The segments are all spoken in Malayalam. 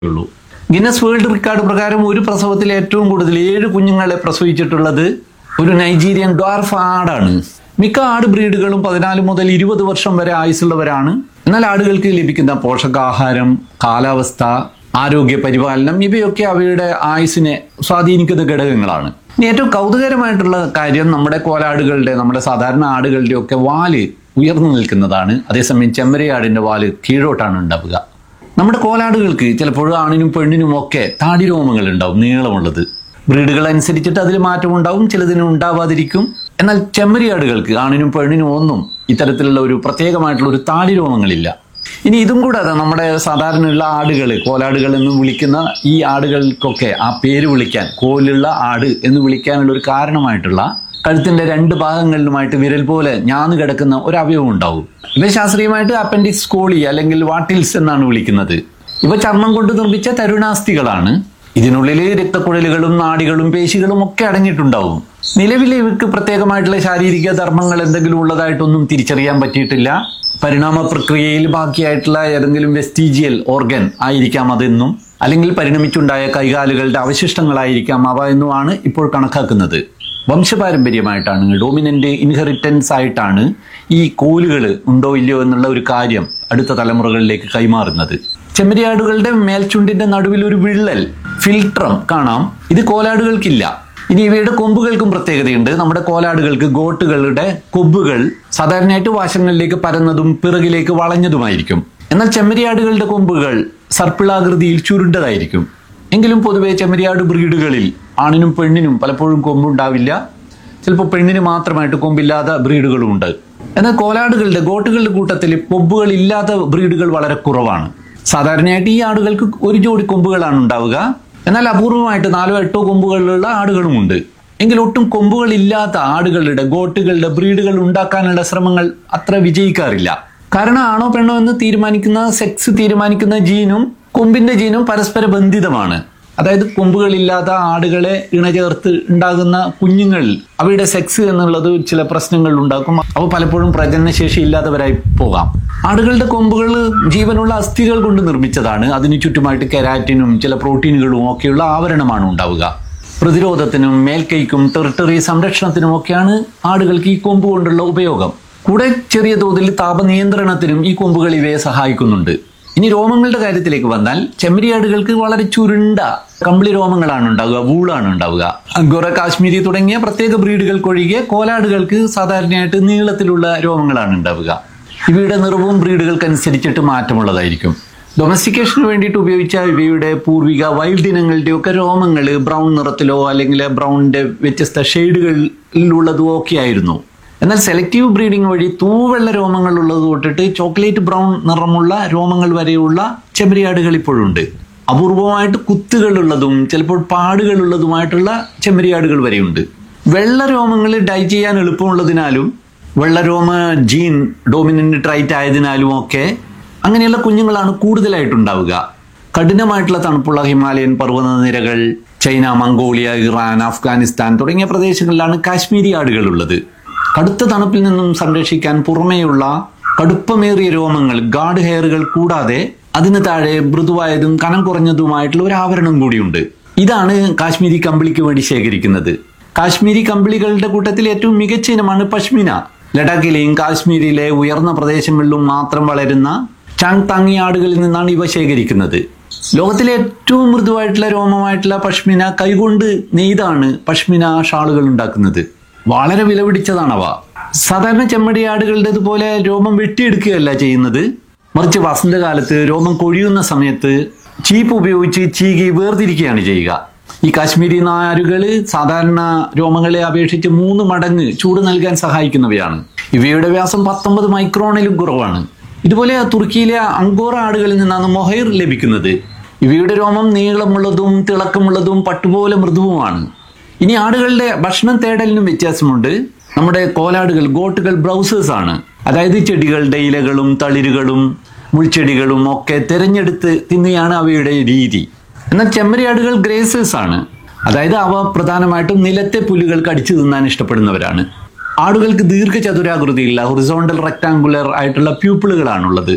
ഉള്ളൂ ഗിന്നസ് വേൾഡ് റെക്കോർഡ് പ്രകാരം ഒരു പ്രസവത്തിൽ ഏറ്റവും കൂടുതൽ ഏഴ് കുഞ്ഞുങ്ങളെ പ്രസവിച്ചിട്ടുള്ളത് ഒരു നൈജീരിയൻ ഡ്വാർഫ് ആടാണ് മിക്ക ആട് ബ്രീഡുകളും പതിനാല് മുതൽ ഇരുപത് വർഷം വരെ ആയുസുള്ളവരാണ് എന്നാൽ ആടുകൾക്ക് ലഭിക്കുന്ന പോഷകാഹാരം കാലാവസ്ഥ ആരോഗ്യ പരിപാലനം ഇവയൊക്കെ അവയുടെ ആയുസിനെ സ്വാധീനിക്കുന്ന ഘടകങ്ങളാണ് ഇനി ഏറ്റവും കൗതുകരമായിട്ടുള്ള കാര്യം നമ്മുടെ കോലാടുകളുടെ നമ്മുടെ സാധാരണ ആടുകളുടെ ഒക്കെ വാല് ഉയർന്നു നിൽക്കുന്നതാണ് അതേസമയം ചെമ്മരിയാടിന്റെ വാല് കീഴോട്ടാണ് ഉണ്ടാവുക നമ്മുടെ കോലാടുകൾക്ക് ചിലപ്പോൾ ആണിനും പെണ്ണിനും ഒക്കെ താടി രോമങ്ങൾ ഉണ്ടാവും നീളമുള്ളത് ബ്രീഡുകൾ അനുസരിച്ചിട്ട് അതിൽ മാറ്റം ഉണ്ടാവും ചിലതിന് ഉണ്ടാവാതിരിക്കും എന്നാൽ ചെമ്മരിയാടുകൾക്ക് ആണിനും പെണ്ണിനും ഒന്നും ഇത്തരത്തിലുള്ള ഒരു പ്രത്യേകമായിട്ടുള്ള ഒരു താടി രോമങ്ങളില്ല ഇനി ഇതും കൂടാതെ നമ്മുടെ സാധാരണയുള്ള ആടുകൾ കോലാടുകൾ എന്ന് വിളിക്കുന്ന ഈ ആടുകൾക്കൊക്കെ ആ പേര് വിളിക്കാൻ കോലുള്ള ആട് എന്ന് വിളിക്കാനുള്ള ഒരു കാരണമായിട്ടുള്ള കഴുത്തിന്റെ രണ്ട് ഭാഗങ്ങളിലുമായിട്ട് വിരൽ പോലെ ഞാന്ന് കിടക്കുന്ന ഒരു അവയവം ഉണ്ടാവും ഇവ ശാസ്ത്രീയമായിട്ട് അപ്പൻഡിക്സ് കോളി അല്ലെങ്കിൽ വാട്ടിൽസ് എന്നാണ് വിളിക്കുന്നത് ഇവ ചർമ്മം കൊണ്ട് നിർമ്മിച്ച തരുണാസ്ഥികളാണ് ഇതിനുള്ളിൽ രക്തക്കുഴലുകളും നാടികളും പേശികളും ഒക്കെ അടങ്ങിയിട്ടുണ്ടാവും നിലവിൽ ഇവർക്ക് പ്രത്യേകമായിട്ടുള്ള ശാരീരിക ധർമ്മങ്ങൾ എന്തെങ്കിലും ഉള്ളതായിട്ടൊന്നും തിരിച്ചറിയാൻ പറ്റിയിട്ടില്ല പരിണാമ പ്രക്രിയയിൽ ബാക്കിയായിട്ടുള്ള ഏതെങ്കിലും വെസ്റ്റീജിയൽ ഓർഗൻ ആയിരിക്കാം അതെന്നും അല്ലെങ്കിൽ പരിണമിച്ചുണ്ടായ കൈകാലുകളുടെ അവശിഷ്ടങ്ങളായിരിക്കാം അവ എന്നുമാണ് ഇപ്പോൾ കണക്കാക്കുന്നത് വംശപാരമ്പര്യമായിട്ടാണ് ഡോമിനന്റ് ഇൻഹെറിറ്റൻസ് ആയിട്ടാണ് ഈ കോലുകൾ ഉണ്ടോ ഇല്ലയോ എന്നുള്ള ഒരു കാര്യം അടുത്ത തലമുറകളിലേക്ക് കൈമാറുന്നത് ചെമ്മരിയാടുകളുടെ മേൽചുണ്ടിന്റെ നടുവിൽ ഒരു വിള്ളൽ ഫിൽട്രം കാണാം ഇത് കോലാടുകൾക്കില്ല ഇനി ഇവയുടെ കൊമ്പുകൾക്കും പ്രത്യേകതയുണ്ട് നമ്മുടെ കോലാടുകൾക്ക് ഗോട്ടുകളുടെ കൊമ്പുകൾ സാധാരണയായിട്ട് വാശങ്ങളിലേക്ക് പരന്നതും പിറകിലേക്ക് വളഞ്ഞതുമായിരിക്കും എന്നാൽ ചെമ്മരിയാടുകളുടെ കൊമ്പുകൾ സർപ്പിളാകൃതിയിൽ ചുരുണ്ടതായിരിക്കും എങ്കിലും പൊതുവെ ചെമ്മരിയാട് ബ്രീഡുകളിൽ ആണിനും പെണ്ണിനും പലപ്പോഴും കൊമ്പുണ്ടാവില്ല ചിലപ്പോൾ പെണ്ണിന് മാത്രമായിട്ട് കൊമ്പില്ലാത്ത ബ്രീഡുകളും ഉണ്ട് എന്നാൽ കോലാടുകളുടെ ഗോട്ടുകളുടെ കൂട്ടത്തിൽ കൊമ്പുകൾ ഇല്ലാത്ത ബ്രീഡുകൾ വളരെ കുറവാണ് സാധാരണയായിട്ട് ഈ ആടുകൾക്ക് ഒരു ജോഡി കൊമ്പുകളാണ് ഉണ്ടാവുക എന്നാൽ അപൂർവമായിട്ട് നാലോ എട്ടോ കൊമ്പുകളുള്ള ആടുകളുമുണ്ട് എങ്കിൽ ഒട്ടും കൊമ്പുകളില്ലാത്ത ആടുകളുടെ ഗോട്ടുകളുടെ ബ്രീഡുകൾ ഉണ്ടാക്കാനുള്ള ശ്രമങ്ങൾ അത്ര വിജയിക്കാറില്ല കാരണം ആണോ പെണ്ണോ എന്ന് തീരുമാനിക്കുന്ന സെക്സ് തീരുമാനിക്കുന്ന ജീനും കൊമ്പിന്റെ ജീനും പരസ്പര ബന്ധിതമാണ് അതായത് കൊമ്പുകളില്ലാത്ത ആടുകളെ ഇണചേർത്ത് ഉണ്ടാകുന്ന കുഞ്ഞുങ്ങൾ അവയുടെ സെക്സ് എന്നുള്ളത് ചില പ്രശ്നങ്ങൾ ഉണ്ടാക്കും അവ പലപ്പോഴും പ്രജനനശേഷി ഇല്ലാത്തവരായി പോകാം ആടുകളുടെ കൊമ്പുകൾ ജീവനുള്ള അസ്ഥികൾ കൊണ്ട് നിർമ്മിച്ചതാണ് അതിനു ചുറ്റുമായിട്ട് കെരാറ്റിനും ചില പ്രോട്ടീനുകളും ഒക്കെയുള്ള ആവരണമാണ് ഉണ്ടാവുക പ്രതിരോധത്തിനും മേൽക്കൈക്കും ടെറിട്ടറി സംരക്ഷണത്തിനും ഒക്കെയാണ് ആടുകൾക്ക് ഈ കൊമ്പ് കൊണ്ടുള്ള ഉപയോഗം കൂടെ ചെറിയ തോതിൽ താപനിയന്ത്രണത്തിനും ഈ കൊമ്പുകൾ ഇവയെ സഹായിക്കുന്നുണ്ട് ഇനി രോമങ്ങളുടെ കാര്യത്തിലേക്ക് വന്നാൽ ചെമ്മരിയാടുകൾക്ക് വളരെ ചുരുണ്ട കമ്പിളി രോമങ്ങളാണ് ഉണ്ടാവുക വൂളാണ് ഉണ്ടാവുക അങ്കോറ കാശ്മീരി തുടങ്ങിയ പ്രത്യേക ബ്രീഡുകൾക്കൊഴികെ കോലാടുകൾക്ക് സാധാരണയായിട്ട് നീളത്തിലുള്ള രോമങ്ങളാണ് ഉണ്ടാവുക ഇവയുടെ നിറവും ബ്രീഡുകൾക്കനുസരിച്ചിട്ട് മാറ്റമുള്ളതായിരിക്കും ഡൊമസ്റ്റിക്കേഷന് വേണ്ടിയിട്ട് ഉപയോഗിച്ച ഇവയുടെ പൂർവിക വൈൽഡ് ഇനങ്ങളുടെ ഒക്കെ രോമങ്ങൾ ബ്രൗൺ നിറത്തിലോ അല്ലെങ്കിൽ ബ്രൗണിന്റെ വ്യത്യസ്ത ഷെയ്ഡുകളിലുള്ളതോ ഒക്കെ ആയിരുന്നു എന്നാൽ സെലക്റ്റീവ് ബ്രീഡിംഗ് വഴി തൂവെള്ള രോമങ്ങൾ ഉള്ളത് തൊട്ടിട്ട് ചോക്ലേറ്റ് ബ്രൗൺ നിറമുള്ള രോമങ്ങൾ വരെയുള്ള ചെമ്മരിയാടുകൾ ഇപ്പോഴുണ്ട് അപൂർവമായിട്ട് കുത്തുകളുള്ളതും ചിലപ്പോൾ പാടുകളുള്ളതുമായിട്ടുള്ള ചെമ്മരിയാടുകൾ വരെയുണ്ട് വെള്ള രോമങ്ങൾ ഡൈ ചെയ്യാൻ എളുപ്പമുള്ളതിനാലും വെള്ളരോമ ജീൻ ഡോമിനന്റ് ട്രൈറ്റ് ആയതിനാലും ഒക്കെ അങ്ങനെയുള്ള കുഞ്ഞുങ്ങളാണ് കൂടുതലായിട്ടുണ്ടാവുക കഠിനമായിട്ടുള്ള തണുപ്പുള്ള ഹിമാലയൻ പർവ്വത നിരകൾ ചൈന മംഗോളിയ ഇറാൻ അഫ്ഗാനിസ്ഥാൻ തുടങ്ങിയ പ്രദേശങ്ങളിലാണ് കാശ്മീരി ആടുകൾ ഉള്ളത് കടുത്ത തണുപ്പിൽ നിന്നും സംരക്ഷിക്കാൻ പുറമേയുള്ള കടുപ്പമേറിയ രോമങ്ങൾ ഗാർഡ് ഹെയറുകൾ കൂടാതെ അതിന് താഴെ മൃദുവായതും കനം കുറഞ്ഞതുമായിട്ടുള്ള ഒരു ആവരണം കൂടിയുണ്ട് ഇതാണ് കാശ്മീരി കമ്പിളിക്ക് വേണ്ടി ശേഖരിക്കുന്നത് കാശ്മീരി കമ്പിളികളുടെ കൂട്ടത്തിൽ ഏറ്റവും മികച്ച ഇനമാണ് പഷ്മിന ലഡാക്കിലെയും കാശ്മീരിലെ ഉയർന്ന പ്രദേശങ്ങളിലും മാത്രം വളരുന്ന ചാങ് താങ്ങി ആടുകളിൽ നിന്നാണ് ഇവ ശേഖരിക്കുന്നത് ലോകത്തിലെ ഏറ്റവും മൃദുവായിട്ടുള്ള രോമമായിട്ടുള്ള പഷ്മിന കൈകൊണ്ട് നെയ്താണ് പഷ്മിന ഷാളുകൾ ഉണ്ടാക്കുന്നത് വളരെ വിലപിടിച്ചതാണവ സാധാരണ ചെമ്മടിയാടുകളുടേതുപോലെ രോമം വെട്ടിയെടുക്കുകയല്ല ചെയ്യുന്നത് മറിച്ച് വസന്തകാലത്ത് രോമം കൊഴിയുന്ന സമയത്ത് ചീപ്പ് ഉപയോഗിച്ച് ചീകി വേർതിരിക്കുകയാണ് ചെയ്യുക ഈ കാശ്മീരി നാരുകൾ സാധാരണ രോമങ്ങളെ അപേക്ഷിച്ച് മൂന്ന് മടങ്ങ് ചൂട് നൽകാൻ സഹായിക്കുന്നവയാണ് ഇവയുടെ വ്യാസം പത്തൊമ്പത് മൈക്രോണിലും കുറവാണ് ഇതുപോലെ തുർക്കിയിലെ അങ്കോറ ആടുകളിൽ നിന്നാണ് മൊഹൈർ ലഭിക്കുന്നത് ഇവയുടെ രോമം നീളമുള്ളതും തിളക്കമുള്ളതും പട്ടുപോലെ മൃദുവുമാണ് ഇനി ആടുകളുടെ ഭക്ഷണം തേടലിനും വ്യത്യാസമുണ്ട് നമ്മുടെ കോലാടുകൾ ഗോട്ടുകൾ ബ്രൗസേഴ്സ് ആണ് അതായത് ചെടികളുടെ ഇലകളും തളിരുകളും മുൾച്ചെടികളും ഒക്കെ തിരഞ്ഞെടുത്ത് തിന്നുകയാണ് അവയുടെ രീതി എന്നാൽ ചെമ്മരിയാടുകൾ ഗ്രേസേഴ്സ് ആണ് അതായത് അവ പ്രധാനമായിട്ടും നിലത്തെ പുല്ലുകൾ കടിച്ചു തിന്നാൻ ഇഷ്ടപ്പെടുന്നവരാണ് ആടുകൾക്ക് ദീർഘചതുരാകൃതിയിലുള്ള ഹൊറിസോണ്ടൽ റെക്ടാങ്കുലർ ആയിട്ടുള്ള പ്യൂപ്പിളുകളാണുള്ളത്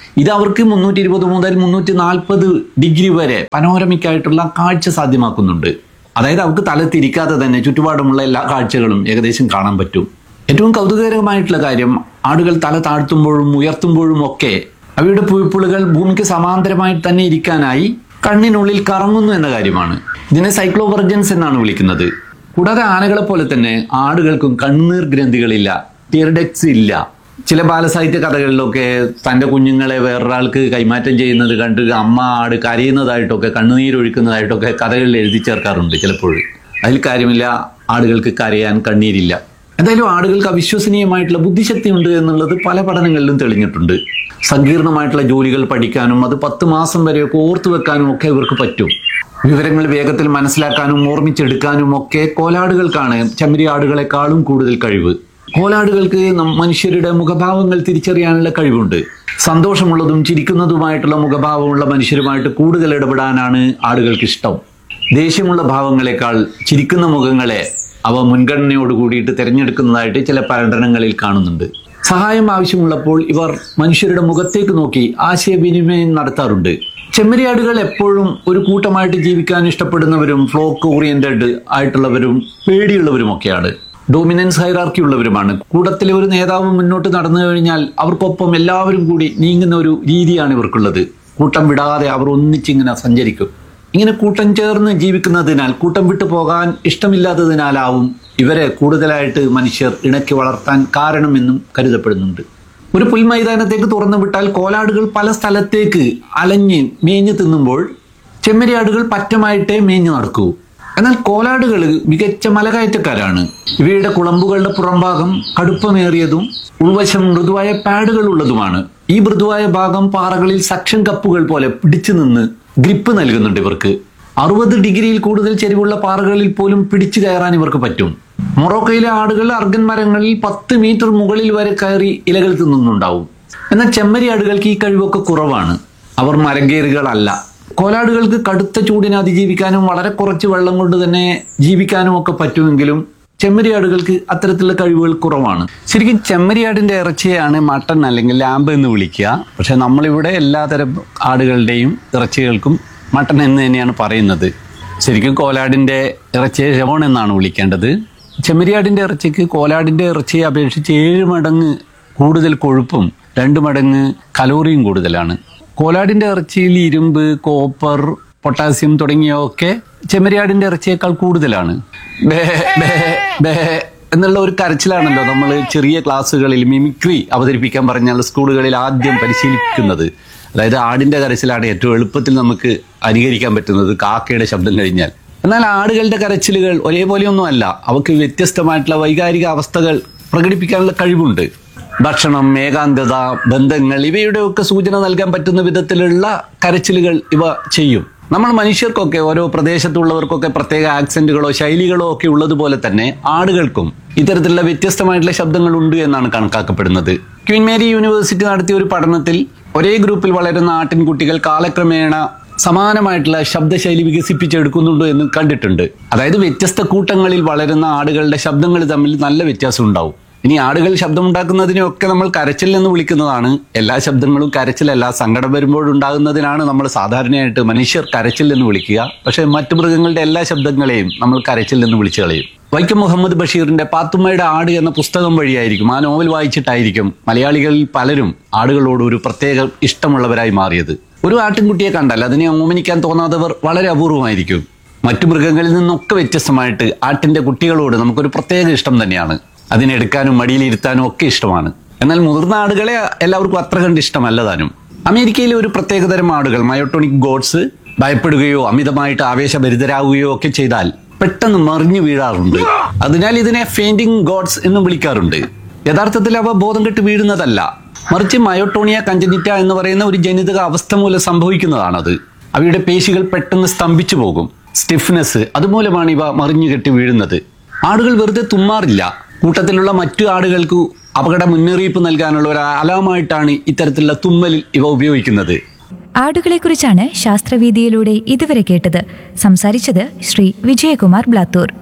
ഇത് അവർക്ക് മുന്നൂറ്റി ഇരുപത് മുതൽ മുന്നൂറ്റി നാൽപ്പത് ഡിഗ്രി വരെ പനോരമിക് ആയിട്ടുള്ള കാഴ്ച സാധ്യമാക്കുന്നുണ്ട് അതായത് അവർക്ക് തല തിരിക്കാതെ തന്നെ ചുറ്റുപാടുമുള്ള എല്ലാ കാഴ്ചകളും ഏകദേശം കാണാൻ പറ്റും ഏറ്റവും കൗതുകകരമായിട്ടുള്ള കാര്യം ആടുകൾ തല താഴ്ത്തുമ്പോഴും ഉയർത്തുമ്പോഴും ഒക്കെ അവയുടെ പുഴുപ്പുളുകൾ ഭൂമിക്ക് സമാന്തരമായിട്ട് തന്നെ ഇരിക്കാനായി കണ്ണിനുള്ളിൽ കറങ്ങുന്നു എന്ന കാര്യമാണ് ഇതിനെ സൈക്ലോവർജൻസ് എന്നാണ് വിളിക്കുന്നത് കൂടാതെ ആനകളെ പോലെ തന്നെ ആടുകൾക്കും കണ്ണീർ ഗ്രന്ഥികളില്ല ടിയർഡെക്സ് ഇല്ല ചില ബാലസാഹിത്യ കഥകളിലൊക്കെ തൻ്റെ കുഞ്ഞുങ്ങളെ വേറൊരാൾക്ക് കൈമാറ്റം ചെയ്യുന്നത് കണ്ട് അമ്മ ആട് കരയുന്നതായിട്ടൊക്കെ കണ്ണുനീരൊഴുക്കുന്നതായിട്ടൊക്കെ കഥകളിൽ എഴുതി ചേർക്കാറുണ്ട് ചിലപ്പോൾ അതിൽ കാര്യമില്ല ആടുകൾക്ക് കരയാൻ കണ്ണീരില്ല എന്തായാലും ആടുകൾക്ക് അവിശ്വസനീയമായിട്ടുള്ള ബുദ്ധിശക്തി ഉണ്ട് എന്നുള്ളത് പല പഠനങ്ങളിലും തെളിഞ്ഞിട്ടുണ്ട് സങ്കീർണമായിട്ടുള്ള ജോലികൾ പഠിക്കാനും അത് പത്ത് മാസം വരെയൊക്കെ ഓർത്തു വെക്കാനും ഒക്കെ ഇവർക്ക് പറ്റും വിവരങ്ങൾ വേഗത്തിൽ മനസ്സിലാക്കാനും ഓർമ്മിച്ചെടുക്കാനും ഒക്കെ കോലാടുകൾക്കാണ് ചെമ്മരി ആടുകളെക്കാളും കൂടുതൽ കഴിവ് കോലാടുകൾക്ക് നം- മനുഷ്യരുടെ മുഖഭാവങ്ങൾ തിരിച്ചറിയാനുള്ള കഴിവുണ്ട് സന്തോഷമുള്ളതും ചിരിക്കുന്നതുമായിട്ടുള്ള മുഖഭാവമുള്ള മനുഷ്യരുമായിട്ട് കൂടുതൽ ഇടപെടാനാണ് ആടുകൾക്ക് ഇഷ്ടം ദേഷ്യമുള്ള ഭാവങ്ങളെക്കാൾ ചിരിക്കുന്ന മുഖങ്ങളെ അവ മുൻഗണനയോട് കൂടിയിട്ട് തിരഞ്ഞെടുക്കുന്നതായിട്ട് ചില പഠനങ്ങളിൽ കാണുന്നുണ്ട് സഹായം ആവശ്യമുള്ളപ്പോൾ ഇവർ മനുഷ്യരുടെ മുഖത്തേക്ക് നോക്കി ആശയവിനിമയം നടത്താറുണ്ട് ചെമ്മരിയാടുകൾ എപ്പോഴും ഒരു കൂട്ടമായിട്ട് ജീവിക്കാൻ ഇഷ്ടപ്പെടുന്നവരും ഫ്ലോക്ക് ഓറിയന്റഡ് ആയിട്ടുള്ളവരും പേടിയുള്ളവരുമൊക്കെയാണ് ഡോമിനൻസ് ഹൈറാർക്കി ഉള്ളവരുമാണ് കൂട്ടത്തിലെ ഒരു നേതാവ് മുന്നോട്ട് നടന്നു കഴിഞ്ഞാൽ അവർക്കൊപ്പം എല്ലാവരും കൂടി നീങ്ങുന്ന ഒരു രീതിയാണ് ഇവർക്കുള്ളത് കൂട്ടം വിടാതെ അവർ ഒന്നിച്ചിങ്ങനെ സഞ്ചരിക്കും ഇങ്ങനെ കൂട്ടം ചേർന്ന് ജീവിക്കുന്നതിനാൽ കൂട്ടം വിട്ടു പോകാൻ ഇഷ്ടമില്ലാത്തതിനാലാവും ഇവരെ കൂടുതലായിട്ട് മനുഷ്യർ ഇണക്കി വളർത്താൻ കാരണമെന്നും കരുതപ്പെടുന്നുണ്ട് ഒരു പുൽമൈതാനത്തേക്ക് തുറന്നു വിട്ടാൽ കോലാടുകൾ പല സ്ഥലത്തേക്ക് അലഞ്ഞ് മേഞ്ഞു തിന്നുമ്പോൾ ചെമ്മരിയാടുകൾ പറ്റമായിട്ടേ മേഞ്ഞു നടക്കൂ എന്നാൽ കോലാടുകൾ മികച്ച മലകയറ്റക്കാരാണ് ഇവയുടെ കുളമ്പുകളുടെ പുറംഭാഗം കടുപ്പമേറിയതും ഉൾവശം മൃദുവായ പാഡുകൾ ഉള്ളതുമാണ് ഈ മൃദുവായ ഭാഗം പാറകളിൽ സക്ഷൻ കപ്പുകൾ പോലെ പിടിച്ചു നിന്ന് ഗ്രിപ്പ് നൽകുന്നുണ്ട് ഇവർക്ക് അറുപത് ഡിഗ്രിയിൽ കൂടുതൽ ചെരിവുള്ള പാറകളിൽ പോലും പിടിച്ചു കയറാൻ ഇവർക്ക് പറ്റും മൊറോക്കയിലെ ആടുകൾ അർഗൻ മരങ്ങളിൽ പത്ത് മീറ്റർ മുകളിൽ വരെ കയറി ഇലകൾ തിന്നുന്നുണ്ടാവും എന്നാൽ ചെമ്മരി ആടുകൾക്ക് ഈ കഴിവൊക്കെ കുറവാണ് അവർ മരങ്കേറുകളല്ല കോലാടുകൾക്ക് കടുത്ത ചൂടിനെ അതിജീവിക്കാനും വളരെ കുറച്ച് വെള്ളം കൊണ്ട് തന്നെ ജീവിക്കാനും ഒക്കെ പറ്റുമെങ്കിലും ചെമ്മരിയാടുകൾക്ക് അത്തരത്തിലുള്ള കഴിവുകൾ കുറവാണ് ശരിക്കും ചെമ്മരിയാടിന്റെ ഇറച്ചിയാണ് മട്ടൺ അല്ലെങ്കിൽ ലാമ്പ് എന്ന് വിളിക്കുക പക്ഷെ നമ്മളിവിടെ എല്ലാതരം ആടുകളുടെയും ഇറച്ചികൾക്കും മട്ടൺ എന്ന് തന്നെയാണ് പറയുന്നത് ശരിക്കും കോലാടിന്റെ ഇറച്ചിയെ രവൺ എന്നാണ് വിളിക്കേണ്ടത് ചെമ്മരിയാടിന്റെ ഇറച്ചിക്ക് കോലാടിന്റെ ഇറച്ചിയെ അപേക്ഷിച്ച് ഏഴ് മടങ്ങ് കൂടുതൽ കൊഴുപ്പും രണ്ട് മടങ്ങ് കലോറിയും കൂടുതലാണ് കോലാടിന്റെ ഇറച്ചിയിൽ ഇരുമ്പ് കോപ്പർ പൊട്ടാസ്യം തുടങ്ങിയവയൊക്കെ ചെമ്മരിയാടിന്റെ ഇറച്ചിയേക്കാൾ കൂടുതലാണ് ബേ ബേ ബേ എന്നുള്ള ഒരു കരച്ചിലാണല്ലോ നമ്മൾ ചെറിയ ക്ലാസ്സുകളിൽ മിമിക്രി അവതരിപ്പിക്കാൻ പറഞ്ഞാൽ സ്കൂളുകളിൽ ആദ്യം പരിശീലിക്കുന്നത് അതായത് ആടിന്റെ കരച്ചിലാണ് ഏറ്റവും എളുപ്പത്തിൽ നമുക്ക് അനുകരിക്കാൻ പറ്റുന്നത് കാക്കയുടെ ശബ്ദം കഴിഞ്ഞാൽ എന്നാൽ ആടുകളുടെ കരച്ചിലുകൾ ഒരേപോലെയൊന്നും അല്ല അവക്ക് വ്യത്യസ്തമായിട്ടുള്ള വൈകാരിക അവസ്ഥകൾ പ്രകടിപ്പിക്കാനുള്ള കഴിവുണ്ട് ഭക്ഷണം ഏകാന്തത ബന്ധങ്ങൾ ഇവയുടെയൊക്കെ സൂചന നൽകാൻ പറ്റുന്ന വിധത്തിലുള്ള കരച്ചിലുകൾ ഇവ ചെയ്യും നമ്മൾ മനുഷ്യർക്കൊക്കെ ഓരോ പ്രദേശത്തുള്ളവർക്കൊക്കെ പ്രത്യേക ആക്സെന്റുകളോ ശൈലികളോ ഒക്കെ ഉള്ളതുപോലെ തന്നെ ആടുകൾക്കും ഇത്തരത്തിലുള്ള വ്യത്യസ്തമായിട്ടുള്ള ശബ്ദങ്ങൾ ഉണ്ട് എന്നാണ് കണക്കാക്കപ്പെടുന്നത് ക്വീൻ മേരി യൂണിവേഴ്സിറ്റി നടത്തിയ ഒരു പഠനത്തിൽ ഒരേ ഗ്രൂപ്പിൽ വളരുന്ന ആട്ടിൻകുട്ടികൾ കാലക്രമേണ സമാനമായിട്ടുള്ള ശബ്ദശൈലി വികസിപ്പിച്ചെടുക്കുന്നുണ്ടോ എന്ന് കണ്ടിട്ടുണ്ട് അതായത് വ്യത്യസ്ത കൂട്ടങ്ങളിൽ വളരുന്ന ആടുകളുടെ ശബ്ദങ്ങൾ തമ്മിൽ നല്ല വ്യത്യാസം ഉണ്ടാവും ഇനി ആടുകൾ ശബ്ദമുണ്ടാക്കുന്നതിനെയൊക്കെ നമ്മൾ കരച്ചിൽ എന്ന് വിളിക്കുന്നതാണ് എല്ലാ ശബ്ദങ്ങളും കരച്ചിലല്ല സങ്കടം വരുമ്പോഴുണ്ടാകുന്നതിനാണ് നമ്മൾ സാധാരണയായിട്ട് മനുഷ്യർ കരച്ചിൽ എന്ന് വിളിക്കുക പക്ഷേ മറ്റു മൃഗങ്ങളുടെ എല്ലാ ശബ്ദങ്ങളെയും നമ്മൾ കരച്ചിൽ എന്ന് വിളിച്ചു കളയും വൈക്കം മുഹമ്മദ് ബഷീറിന്റെ പാത്തുമ്മയുടെ ആട് എന്ന പുസ്തകം വഴിയായിരിക്കും ആ നോവൽ വായിച്ചിട്ടായിരിക്കും മലയാളികളിൽ പലരും ആടുകളോട് ഒരു പ്രത്യേക ഇഷ്ടമുള്ളവരായി മാറിയത് ഒരു ആട്ടിൻകുട്ടിയെ കണ്ടാൽ അതിനെ ഓമനിക്കാൻ തോന്നാത്തവർ വളരെ അപൂർവമായിരിക്കും മറ്റു മൃഗങ്ങളിൽ നിന്നൊക്കെ വ്യത്യസ്തമായിട്ട് ആട്ടിന്റെ കുട്ടികളോട് നമുക്കൊരു പ്രത്യേക ഇഷ്ടം തന്നെയാണ് അതിനെ എടുക്കാനും മടിയിലിരുത്താനും ഒക്കെ ഇഷ്ടമാണ് എന്നാൽ മുതിർന്ന ആടുകളെ എല്ലാവർക്കും അത്ര കണ്ട് ഇഷ്ടമല്ല താനും അമേരിക്കയിലെ ഒരു പ്രത്യേകതരം ആടുകൾ മയോട്ടോണിക് ഗോഡ്സ് ഭയപ്പെടുകയോ അമിതമായിട്ട് ആവേശഭരിതരാകുകയോ ഒക്കെ ചെയ്താൽ പെട്ടെന്ന് മറിഞ്ഞു വീഴാറുണ്ട് അതിനാൽ ഇതിനെ ഫെയിന്റിംഗ് ഗോഡ്സ് എന്നും വിളിക്കാറുണ്ട് യഥാർത്ഥത്തിൽ അവ ബോധം കെട്ട് വീഴുന്നതല്ല മറിച്ച് മയോട്ടോണിയ കഞ്ചനിറ്റ എന്ന് പറയുന്ന ഒരു ജനിതക അവസ്ഥ മൂലം സംഭവിക്കുന്നതാണത് അവയുടെ പേശികൾ പെട്ടെന്ന് സ്തംഭിച്ചു പോകും സ്റ്റിഫ്നെസ് അതുമൂലമാണ് ഇവ മറിഞ്ഞു കെട്ടി വീഴുന്നത് ആടുകൾ വെറുതെ തുമ്മാറില്ല കൂട്ടത്തിലുള്ള മറ്റു ആടുകൾക്ക് അപകട മുന്നറിയിപ്പ് നൽകാനുള്ള ഒരു അലാമായിട്ടാണ് ഇത്തരത്തിലുള്ള തുമ്മലിൽ ഇവ ഉപയോഗിക്കുന്നത് ആടുകളെക്കുറിച്ചാണ് ശാസ്ത്രവീതിയിലൂടെ ഇതുവരെ കേട്ടത് സംസാരിച്ചത് ശ്രീ വിജയകുമാർ ബ്ലാത്തൂർ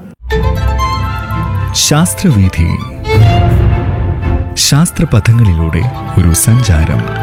ശാസ്ത്രവീഥി ശാസ്ത്രപഥങ്ങളിലൂടെ ഒരു സഞ്ചാരം